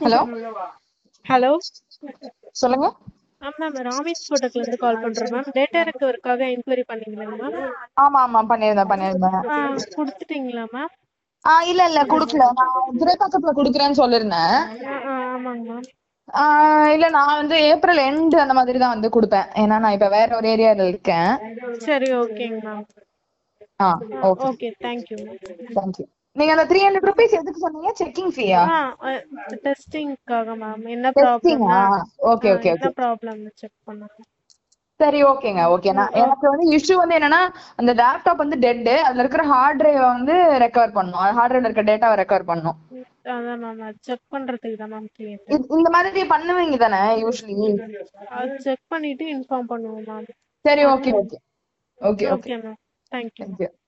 hello hello சொல்லுங்க ஆ ma'am Ramesh ஃபோட்டோக்ல இருந்து call பண்றோம் மேம் டேட்டா ரெக்கவருக்காக என்கொயரி பண்ணீங்களா மேம் ஆமா ஆமா பண்ணிருந்தேன் பண்ணிருந்தேன் ஆ கொடுத்துட்டீங்களா மேம் ஆ இல்ல இல்ல குடுக்கல நான் திரைப்பக்கத்துல குடுக்குறேன்னு சொல்லிருந்தேன் ஆ ஆ ஆமாங்க மேம் ஆ, இல்ல நான் வந்து ஏப்ரல் எண்ட் அந்த மாதிரி தான் வந்து கொடுப்பேன் ஏன்னா நான் இப்ப வேற ஒரு ஏரியால இருக்கேன் சரி ஓகேங்க மேம் ஆ okay okay thank you ma'am thank you நீங்க அந்த த்ரீ ஹண்ட்ரட் ருபீஸ் எதுக்கு சொன்னீங்க செக்கிங் ஃபீயா ஆ டெஸ்டிங்காக மேம் என்ன டெஸ்டிங்கா ப்ராப்ளம் ஓகே ஓகே என்ன ஓகே ப்ராப்ளம் செக் பண்ணணும் சரி ஓகேங்க ஓகே நான் எனக்கு வந்து இஷ்யூ வந்து என்னன்னா அந்த லேப்டாப் வந்து டெட் அதுல இருக்கிற ஹார்ட் டிரைவ் வந்து ரெக்கவர் பண்ணும் ஹார்ட் டிரைவ்ல இருக்க டேட்டாவை ரெக்கவர் பண்ணும் அதான் மேம் அது செக் பண்றதுக்கு தான் மேம் கேட்டேன் இது- இந்த மாதிரி பண்ணுவீங்க தானே யூஸ்வலி அது செக் பண்ணிட்டு இன்ஃபார்ம் பண்ணுவோம் மேம் சரி okay okay okay okay okay ma'am thank you thank you